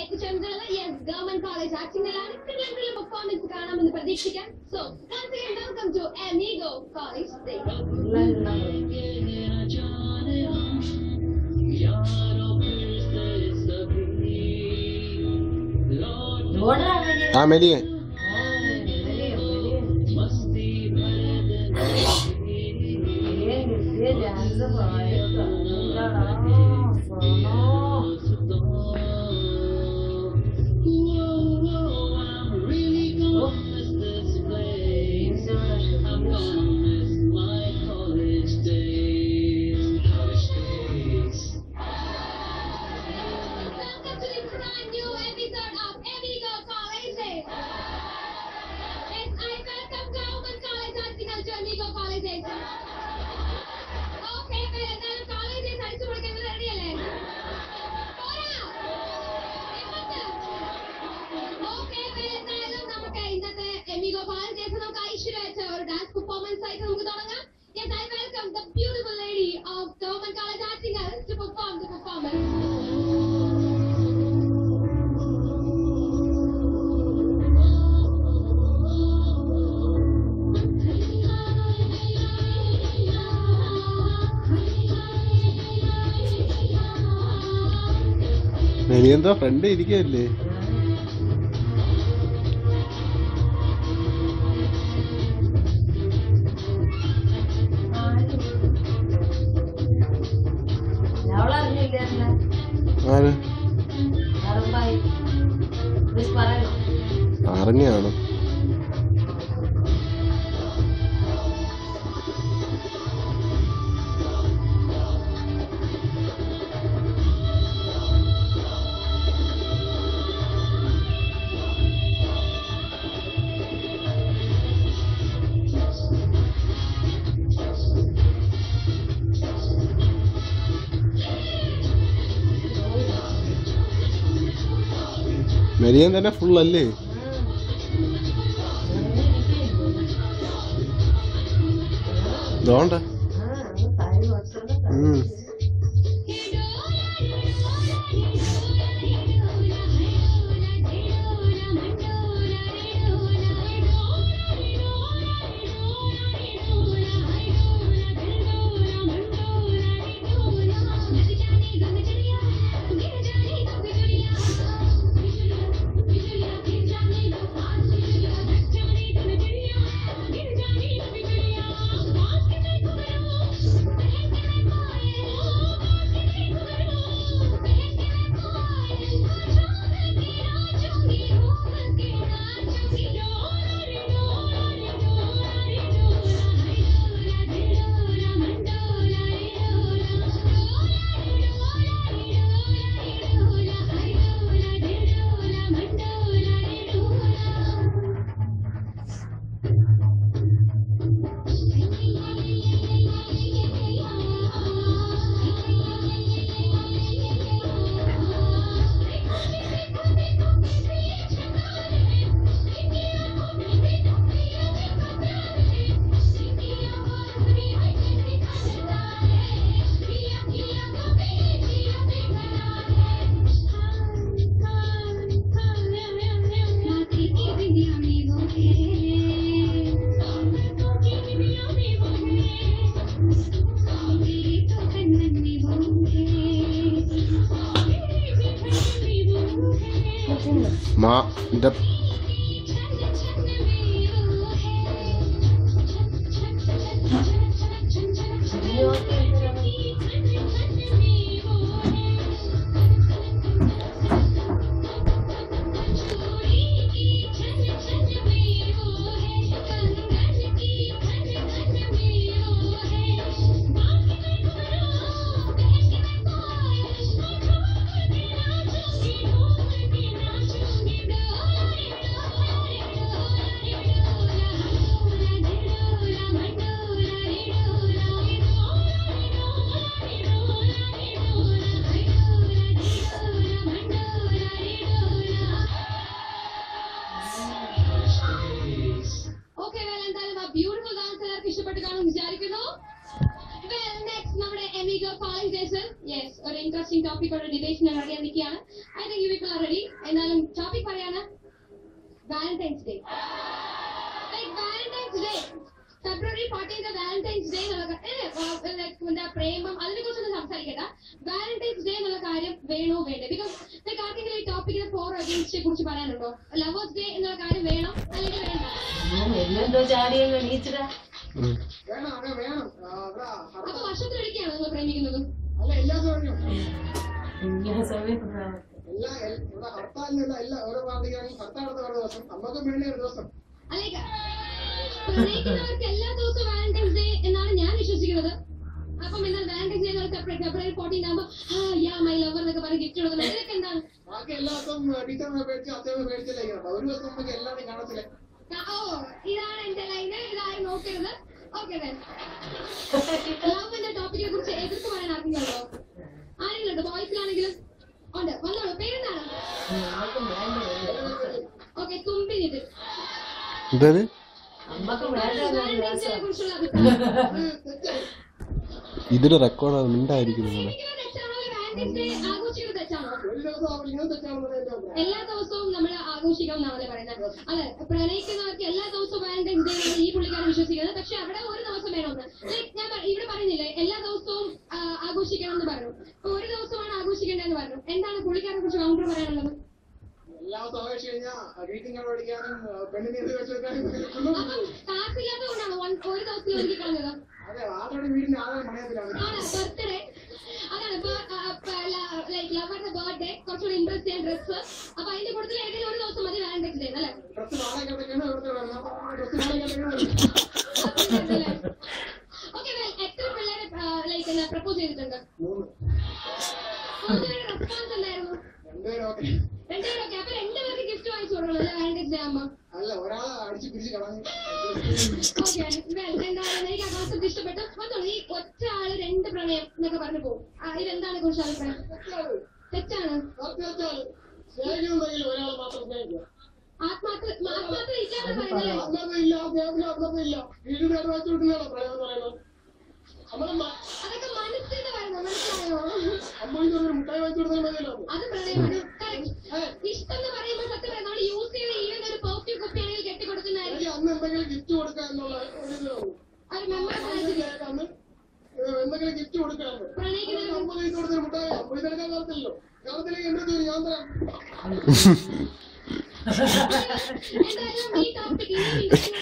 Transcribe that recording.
എത്തിച്ചേർന്നിട്ടുള്ളത് yes government college ആറ്റിങ്ങലാണ് കിടലങ്കിലെ performance കാണാമെന്ന് പ്രതീക്ഷിക്കാം so welcome to Amigo college ആ മെലിയ Welcome to the brand new episode of Amigo College. Yes, I welcome Government College Article to Amigo College. Okay, well, എന്തായാലും colleges അടിച്ചു പൊളിക്കാൻ നിങ്ങൾ ready അല്ലേ? പോരാ? എങ്ങോട്ട്? Okay, well, എന്തായാലും നമുക്ക് ഇന്നത്തെ Amigo College days നമുക്ക് ഐശ്വര്യമായിട്ട് ഒരു dance performance ആയിട്ട് നമുക്ക് തുടങ്ങാം. Yes, I welcome the beautiful lady of Government College Article to perform the performance. മെലിയ എന്താ ഫ്രണ്ട് ഇരിക്കല്ലേ ആര് അറിഞ്ഞാണ് മെലിയൻ തന്നെ ഫുൾ അല്ലേ ഇതോണ്ട ഉം. മാ എന്റെ Thank you. ഡിബേറ്റ് ഞാൻ റെഡി നിൽക്കുകയാണ് I think you people are ready എന്നാലും ടോപ്പിക് പറയാണ് Valentine's Day Valentine's Day February fourteenth Valentine's Day എന്നുള്ള ക- ഏ, ആ, like എന്താ പ്രേമം അതിനെ കുറിച്ചൊന്നും സംസാരിക്കണ്ട വാലന്റൈൻസ് ഡേ എന്നുള്ള കാര്യം വേണോ വേണ്ടേ ബിക്കോസ് ലൈക്ക് ആർക്കെങ്കിലും ഈ ടോപ്പിക്കിന് ഫോർ അഗേൻസ്റ്റിനെ കുറിച്ച് പറയാനുണ്ടോ ലവേഴ്സ് ഡേ എന്നുള്ള കാര്യം വേണം അല്ലെങ്കിൽ വേണ്ട എന്നെന്തോ ചാടിയങ്ങ് എണീച്ചിടാ ഉം. വേണം അങ്ങനെ വേണം ആ, ഇവിടെ ഹർത്താൽ- അപ്പൊ വർഷത്തിലൊരിക്കലാണ് നിങ്ങൾ പ്രേമിക്കുന്നത് അല്ല എല്ലാ സമയവും ഇങ്ങനെ സമയത്ത് എല്ലാ എൽ- ഇവിടെ ഹർത്താലിനുള്ള എല്ലാ ഓരോ പാർട്ടിക്കാരും ഹർത്താൽ നടന്ന ഓരോ ദിവസം നമുക്ക് വേണ്ടി ഒരു ദിവസം അല്ലെങ്കിൽ പ്രണയിക്കുന്നവർക്ക് എല്ലാ ദിവസവും വാലന്റൈൻസ് ഡേ എന്നാണ് ഞാൻ വിശ്വസിക്കുന്നത് അപ്പം എന്നാൽ വാലന്റൈൻസ് ഡേ എന്നുള്ള ഫെബ്രുവരി ഫോർട്ടീൻ ആകുമ്പോൾ ആ യാ മൈ ലവർ എന്നൊക്കെ പറഞ്ഞ് ഗിഫ്റ്റ് കൊടുക്കുന്നത് ഇതൊക്കെ എന്താണ് ബാക്കി എല്ലാ ദിവസവും ടീച്ചറിനെ പേടിച്ച് അച്ഛനെ പേടിച്ചല്ലേ ഇരിക്കണം. ഒരു ദിവസം നമുക്ക് എല്ലാവരും കാണത്തില്ല ആ, ഓ ഇതാണ് എന്റെ ലൈന് ഇതാരും നോക്കരുത് ഓക്കെ ലവിന്റെ ടോപ്പിക്കിനെ കുറിച്ച് എതിർത്ത് പറയാൻ ആർക്കെങ്കിലും ഉണ്ടോ ആരെങ്കിലും ഉണ്ടോ ബോയ്സിലാണെങ്കിലും ഉണ്ട് വന്നോളൂ പേരെന്താണ് അമ്മക്കും വേണ്ട ഓക്കെ തുമ്പിനിട്ട് എന്തത് അമ്മക്കും വേണ്ട വാലന്റൈൻസ് ഡേയെ കുറിച്ചുള്ള അഭിപ്രായം ഇത് തെറ്റാണ്. ഇതിന് റെക്കോർഡാണ് മിണ്ടായിരിക്കുന്നു നിങ്ങളെ പ്രേമിക്കുന്നത് തെറ്റാണോ വാലന്റൈൻസ് ഡേ ആഘോഷിക്കുന്നത് തെറ്റാണോ ഒരു ദിവസം ആവുമ്പോൾ തെറ്റാണെന്ന് എന്റെ അഭിപ്രായം എല്ലാ ദിവസവും നമ്മൾ ആഘോഷിക്കണം എന്നാണല്ലേ പറയുന്നത് അതെ പ്രണയിക്കുന്നവർക്ക് എല്ലാ ദിവസവും വാലന്റൈൻസ് ഡേ ആണ് ഈ പുള്ളിക്കാരൻ വിശ്വസിക്കുന്നത് പക്ഷെ അവിടെ ഒരു ദിവസം വേണമെന്ന് Like ഞാൻ പ- ഇവിടെ പറഞ്ഞില്ലേ എല്ലാ ദിവസവും ആ, ആഘോഷിക്കണം എന്ന് പറഞ്ഞു അപ്പൊ ഒരു ദിവസമാണ് ആഘോഷിക്കേണ്ടതെന്ന് പറഞ്ഞു എന്താണ് പുള്ളിക്കാരനെ കുറിച്ച് കൗണ്ടർ പറയാനുള്ളത് എല്ലാ ദിവസവും ആവേശം കഴിഞ്ഞാൽ വീട്ടിൽ പഠിക്കാനും പെണ്ണിനെ ഇത് വെച്ചെടുക്കാനും അപ്പം കാശില്ലാത്തത് കൊണ്ടാണ് one- ഒരു ദിവസത്തിൽ ഒരുക്കി കളഞ്ഞത് അതെ ആളുടെ വീടിന്റെ ആളെ മണയത്തിലാണ് ആണ് ബർത്ത്ഡേ അതാണ് ലൈക്ക് ലവറുടെ ബർത്ത്ഡേ കുറച്ചുകൂടി ഇംപ്രസ് ചെയ്യാൻ ഡ്രസ്സ് അപ്പൊ അതിന്റെ കൂട്ടത്തിൽ ഏതെങ്കിലും ഒരു ദിവസം മതി വാലന്റൈൻസ് ഡേ അല്ലേ ഡ്രസ് നാളെ കിടക്കാണ് ഇവിടുത്തെ ഡ്രസ് നാളെ കിടക്കാണ് ഓക്കെ എത്ര പിള്ളേരെ ലൈക്ക് എന്താ പ്രപ്പോസ് ചെയ്തിട്ടുണ്ട് മൂന്ന് മൂന്നുപേരുടെ റെസ്പോൺസ് എന്തായിരുന്നു രണ്ടുപേരും ഓക്കെ രണ്ടുപേരും ഓക്കെ അപ്പൊ രണ്ടുപേർക്ക് ഗിഫ്റ്റ് വാങ്ങിച്ചു കൊടുക്കണം അല്ലേ വാലന്റൈൻസ് ഡേ ആകുമ്പോ അല്ല ഒരാളെ അടിച്ച് പിരിച്ച് കളഞ്ഞു ഓക്കെ എന്തായാലും എനിക്ക് ആ കോൺസെപ്റ്റ് ഇഷ്ടപ്പെട്ടു വന്നോളൂ ഈ ഒറ്റ ആള് രണ്ട് പ്രണയം എന്നൊക്കെ പറഞ്ഞു പോകും ആ, ഇതെന്താണ് കുറിച്ച് അഭിപ്രായം തെറ്റാണ്. തെറ്റാണ് സത്യത്താൽ സ്നേഹിക്കുന്നുണ്ടെങ്കിൽ ഒരാൾ മാത്രം സ്നേഹിക്കുക ആത്മാർത്ഥ ആത്മാർത്ഥ ഇല്ലാന്ന് പറയുന്നല്ലേ അന്നതയില്ല സ്നേഹത്തിന് അന്നതയില്ല വീടിന്റെ അടുത്ത് വെച്ച് വിട്ടുന്നതാണ് പ്രേമം എന്ന് പറയുന്നത് നമ്മളമ്മ അതൊക്കെ മനസ്സിന്ന് പറയുന്നത് മനസ്സിലായോ അമ്മയ്ക്ക് ഒരു മുട്ടായി വെച്ച് കൊടുത്താൽ മതിയല്ലോ അത് പ്രണയമാണ് Correct. ഇഷ്ടം എന്ന് പറയുമ്പോൾ സത്യം പറയാം നമ്മൾ യൂസ് ചെയ്യുന്ന ഈവൻ ഒരു പെർഫ്യൂം കുപ്പിയാണെങ്കിൽ കെട്ടിക്കൊടുക്കുന്നതായിരിക്കും എനിക്ക് അന്ന് എന്തെങ്കിലും ഗിഫ്റ്റ് കൊടുക്കുക എന്നുള്ള ഒരു ഇത് തോന്നി. ഒരു മെമ്മറബിൾ അന്ന് ആയിട്ട് അന്ന് എന്തെങ്കിലും ഗിഫ്റ്റ് കൊടുക്കാറുണ്ട് പ്രണയിക്കുന്ന അമ്മ ഇത് കൊടുത്തൊരു മുട്ടായി അമ്മ ഇതെടുക്കാൻ കാണത്തില്ലല്ലോ കാണത്തില്ലെങ്കിൽ എന്റെ ജോലി ഞാൻ തരാം എന്തായാലും ഈ ടോപ്പിക് ഇനി